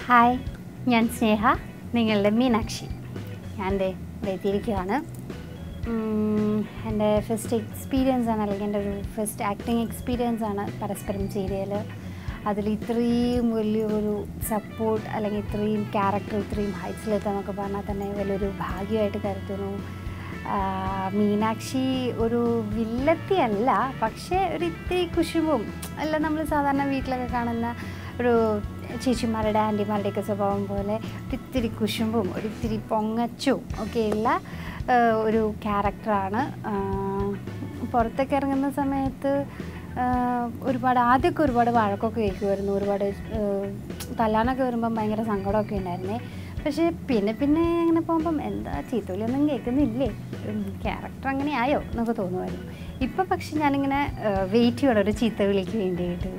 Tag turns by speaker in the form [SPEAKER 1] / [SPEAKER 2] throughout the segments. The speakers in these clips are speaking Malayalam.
[SPEAKER 1] ഹായ് ഞാൻ സ്നേഹ നിങ്ങളുടെ മീനാക്ഷി ഞാൻ ദേ ഇവിടെ എത്തിയിരിക്കുകയാണ് ഉം, എൻ്റെ ഫസ്റ്റ് എക്സ്പീരിയൻസ് ആണ് അല്ലെങ്കിൽ എൻ്റെ ഒരു ഫസ്റ്റ് ആക്ടിങ് എക്സ്പീരിയൻസ് ആണ് പരസ്പരം സീരിയൽ അതിൽ ഇത്രയും വലിയൊരു സപ്പോർട്ട് അല്ലെങ്കിൽ ഇത്രയും ക്യാരക്ടർ ഇത്രയും ഹൈറ്റ്സിലെത്താന്നൊക്കെ പറഞ്ഞാൽ തന്നെ വലിയൊരു ഭാഗ്യമായിട്ട് കരുതുന്നു ആ, മീനാക്ഷി ഒരു വില്ലത്തി അല്ല പക്ഷേ ഒരു ഇത്തിരി കുശുമ്പും അല്ല നമ്മൾ സാധാരണ വീട്ടിലൊക്കെ കാണുന്ന ഒരു ചേച്ചിമാരുടെ ആൻറ്റിമാരുടെയൊക്കെ സ്വഭാവം പോലെ ഒരിത്തിരി കുശുമ്പും ഒരിത്തിരി പൊങ്ങച്ചും ഒക്കെയുള്ള ആ, ഒരു ക്യാരക്ടറാണ് ആ, പുറത്തൊക്കെ ഇറങ്ങുന്ന സമയത്ത് ആ, ഒരുപാട് ആദ്യമൊക്കെ ഒരുപാട് വഴക്കൊക്കെ കേൾക്കുമായിരുന്നു ഒരുപാട് ആ, തല്ലാനൊക്കെ വരുമ്പം ഭയങ്കര സങ്കടമൊക്കെ ഉണ്ടായിരുന്നേ പക്ഷേ പിന്നെ പിന്നെ ഇങ്ങനെ പോകുമ്പം എന്താ ചീത്തവിളിയൊന്നും കേൾക്കുന്നില്ലേ ക്യാരക്ടർ അങ്ങനെ ആയോ എന്നൊക്കെ തോന്നുമായിരുന്നു ഇപ്പം പക്ഷെ ഞാനിങ്ങനെ വെയിറ്റ് ചെയ്യണം ഒരു ചീത്തവിളിക്ക് വേണ്ടിയിട്ട്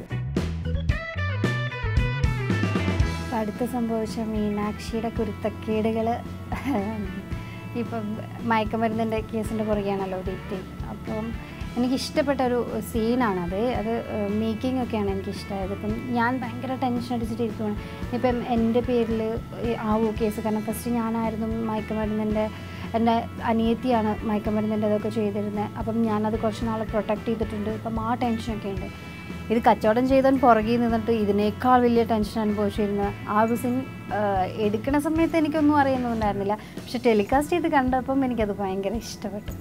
[SPEAKER 1] ഇപ്പം അടുത്ത് സംഭവിച്ച മീനാക്ഷിയുടെ കുരുത്തക്കേടുകൾ ഇപ്പം മയക്കുമരുന്നിൻ്റെ കേസിൻ്റെ പുറകെയാണല്ലോ ദീപ്തി അപ്പം എനിക്കിഷ്ടപ്പെട്ട ഒരു സീനാണത് അത് മേക്കിംഗ് ഒക്കെയാണ് എനിക്കിഷ്ടമായത് ഇപ്പം ഞാൻ ഭയങ്കര ടെൻഷൻ അടിച്ചിട്ടിരിക്കുകയാണ് ഇപ്പം എൻ്റെ പേരിൽ ആവോ കേസ് കാരണം ഫസ്റ്റ് ഞാനായിരുന്നു മയക്കുമരുന്നിൻ്റെ എൻ്റെ അനിയത്തിയാണ് മയക്കുമരുന്നിൻ്റെ ഇതൊക്കെ ചെയ്തിരുന്നത് അപ്പം ഞാനത് കുറച്ച് നാൾ പ്രൊട്ടക്ട് ചെയ്തിട്ടുണ്ട് അപ്പം ആ ടെൻഷനൊക്കെ ഉണ്ട് ഇത് കച്ചവടം ചെയ്തവൻ പുറകിൽ നിന്നിട്ട് ഇതിനേക്കാൾ വലിയ ടെൻഷൻ അനുഭവിച്ചിരുന്ന ആ ഒരു സീൻ എടുക്കുന്ന സമയത്ത് എനിക്കൊന്നും അറിയുന്നുണ്ടായിരുന്നില്ല പക്ഷെ ടെലികാസ്റ്റ് ചെയ്ത് കണ്ടപ്പം എനിക്കത് ഭയങ്കര ഇഷ്ടപ്പെട്ടു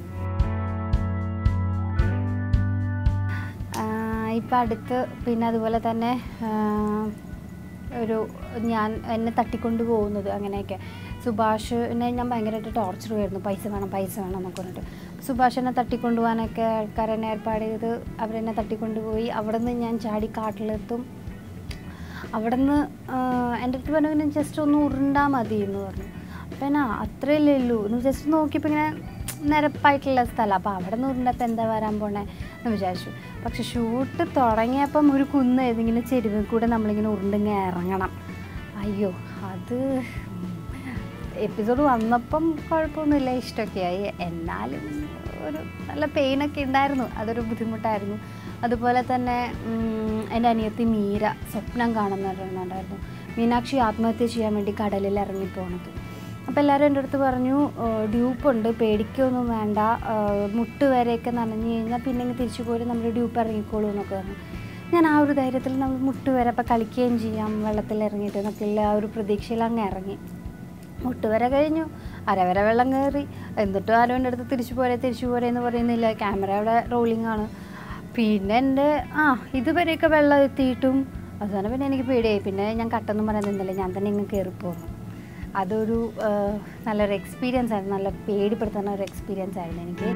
[SPEAKER 1] ഇപ്പം അടുത്ത് പിന്നെ അതുപോലെ തന്നെ ആ, ഒരു ഞാൻ എന്നെ തട്ടിക്കൊണ്ട് പോകുന്നത് അങ്ങനെയൊക്കെ സുഭാഷിനെ ഞാൻ ഭയങ്കരമായിട്ട് ടോർച്ചർ ചെയ്യുമായിരുന്നു പൈസ വേണം പൈസ വേണം എന്നൊക്കെ പറഞ്ഞിട്ട് സുഭാഷ് എന്നെ തട്ടിക്കൊണ്ട് പോകാനൊക്കെ ആൾക്കാരെന്നെ ഏർപ്പാട് ചെയ്ത് അവരെന്നെ തട്ടിക്കൊണ്ടുപോയി അവിടെ നിന്ന് ഞാൻ ചാടി കാട്ടിലെത്തും അവിടെ നിന്ന് എൻ്റെ അടുത്ത് പറഞ്ഞു പിന്നെ ജസ്റ്റ് ഒന്ന് ഉരുണ്ടാൽ മതി എന്ന് പറഞ്ഞു അപ്പം എന്നാ അത്രയല്ലേ ഉള്ളൂ എന്ന് ജസ്റ്റ് നോക്കിയപ്പോൾ ഇങ്ങനെ നിരപ്പായിട്ടുള്ള സ്ഥലം അപ്പോൾ അവിടെ നിന്ന് ഉരുണ്ടപ്പോൾ എന്താ വരാൻ പോണേ എന്ന് വിചാരിച്ചു പക്ഷെ ഷൂട്ട് തുടങ്ങിയപ്പം ഒരു കുന്ന് ഏതെങ്കിലും ചെരുവിൽ കൂടെ നമ്മളിങ്ങനെ ഉരുണ്ടിങ്ങനെ ഇറങ്ങണം അയ്യോ അത് എപ്പിസോഡ് വന്നപ്പം കുഴപ്പമൊന്നുമില്ല ഇഷ്ടമൊക്കെയായി എന്നാലും ഒരു നല്ല പെയിനൊക്കെ ഉണ്ടായിരുന്നു അതൊരു ബുദ്ധിമുട്ടായിരുന്നു അതുപോലെ തന്നെ ഉം, എൻ്റെ അനിയത്തി മീര സ്വപ്നം കാണുന്നുണ്ടായിരുന്നു മീനാക്ഷി ആത്മഹത്യ ചെയ്യാൻ വേണ്ടി കടലിൽ ഇറങ്ങിപ്പോണത് അപ്പോൾ എല്ലാവരും എൻ്റെ അടുത്ത് പറഞ്ഞു ഡ്യൂപ്പുണ്ട് പേടിക്കൊന്നും വേണ്ട ആ, മുട്ട് വരെയൊക്കെ നനഞ്ഞു കഴിഞ്ഞാൽ പിന്നെ ഇങ്ങ് തിരിച്ചു പോയി നമ്മുടെ ഡ്യൂപ്പ് ഇറങ്ങിക്കോളൂ എന്നൊക്കെ പറഞ്ഞു ഞാൻ ആ ഒരു ധൈര്യത്തിൽ നമ്മൾ മുട്ട് വരെ അപ്പോൾ കളിക്കുകയും ചെയ്യാം വെള്ളത്തിൽ ഇറങ്ങിയിട്ട് എന്നൊക്കെയുള്ള ആ ഒരു പ്രതീക്ഷയിൽ അങ്ങ് ഇറങ്ങി മുട്ടുവരെ കഴിഞ്ഞു അരവര വെള്ളം കയറി എന്നിട്ടും ആരും എൻ്റെ അടുത്ത് തിരിച്ചു പോരെ തിരിച്ചു പോരെ എന്ന് പറയുന്നില്ല ക്യാമറ അവിടെ റോളിംഗ് ആണ് പിന്നെ എൻ്റെ ആ ഇതുവരെയൊക്കെ വെള്ളം എത്തിയിട്ടും അവസാനം പിന്നെ എനിക്ക് പേടിയായി പിന്നെ ഞാൻ കട്ടെന്നും പറയാൻ നിന്നില്ല ഞാൻ തന്നെ ഇങ്ങ് കയറിപ്പോന്നു അതൊരു ആ, നല്ലൊരു എക്സ്പീരിയൻസ് ആയിരുന്നു നല്ല പേടിപ്പെടുത്തുന്ന ഒരു എക്സ്പീരിയൻസ് ആയിരുന്നു എനിക്ക്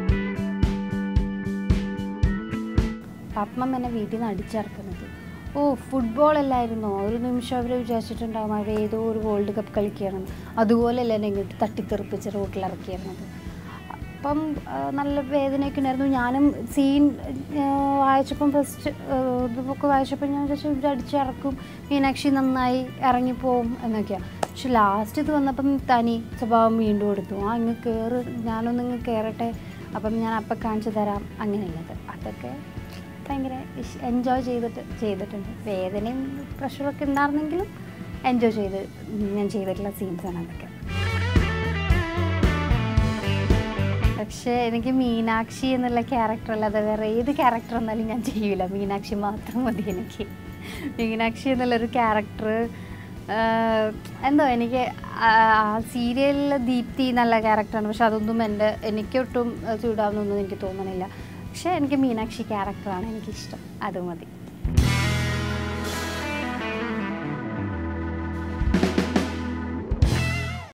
[SPEAKER 1] പത്മം എന്നെ വീട്ടിൽ നിന്ന് അടിച്ചിറക്കുന്നത് ഓ ഫുട്ബോൾ അല്ലായിരുന്നോ ഒരു നിമിഷം അവർ വിചാരിച്ചിട്ടുണ്ടാവും അവർ ഏതോ ഒരു വേൾഡ് കപ്പ് കളിക്കുകയാണെന്ന് അതുപോലെയല്ല എന്നെ ഇങ്ങോട്ട് തട്ടിത്തെറിപ്പിച്ച് റോട്ടിലിറക്കിയിരുന്നത് അപ്പം ആ, നല്ല വേദനയൊക്കെ ഉണ്ടായിരുന്നു ഞാനും സീൻ വായിച്ചപ്പം ഫസ്റ്റ് ഇതൊക്കെ വായിച്ചപ്പോൾ ഞാൻ വിചാരിച്ചു ഇവർ അടിച്ചിറക്കും മീനാക്ഷി നന്നായി ഇറങ്ങിപ്പോവും എന്നൊക്കെയാണ് പക്ഷെ ലാസ്റ്റ് ഇത് വന്നപ്പം തനി സ്വഭാവം വീണ്ടും കൊടുത്തു ആ ഇങ്ങ് കയറ് ഞാനൊന്ന് ഇങ്ങ് കയറട്ടെ അപ്പം ഞാൻ അപ്പം കാണിച്ചു തരാം അങ്ങനെയുള്ളത് അതൊക്കെ ഭയങ്കര എൻജോയ് ചെയ്തിട്ട് ചെയ്തിട്ടുണ്ട് വേദനയും പ്രഷറൊക്കെ ഉണ്ടായിരുന്നെങ്കിലും എൻജോയ് ചെയ്ത് ഞാൻ ചെയ്തിട്ടുള്ള സീൻസാണ് അതൊക്കെ പക്ഷേ എനിക്ക് മീനാക്ഷി എന്നുള്ള ക്യാരക്ടർ അല്ലാതെ വേറെ ഏത് ക്യാരക്ടർ വന്നാലും ഞാൻ ചെയ്യൂല മീനാക്ഷി മാത്രം മതി എനിക്ക് മീനാക്ഷി എന്നുള്ളൊരു ക്യാരക്ടർ എന്തോ എനിക്ക് ആ സീരിയലിൽ ദീപ്തി നല്ല ക്യാരക്ടറാണ് പക്ഷെ അതൊന്നും എൻ്റെ എനിക്കൊട്ടും ചൂടാവുന്നൊന്നും എനിക്ക് തോന്നണില്ല പക്ഷേ എനിക്ക് മീനാക്ഷി ക്യാരക്ടറാണ് എനിക്കിഷ്ടം അത് മതി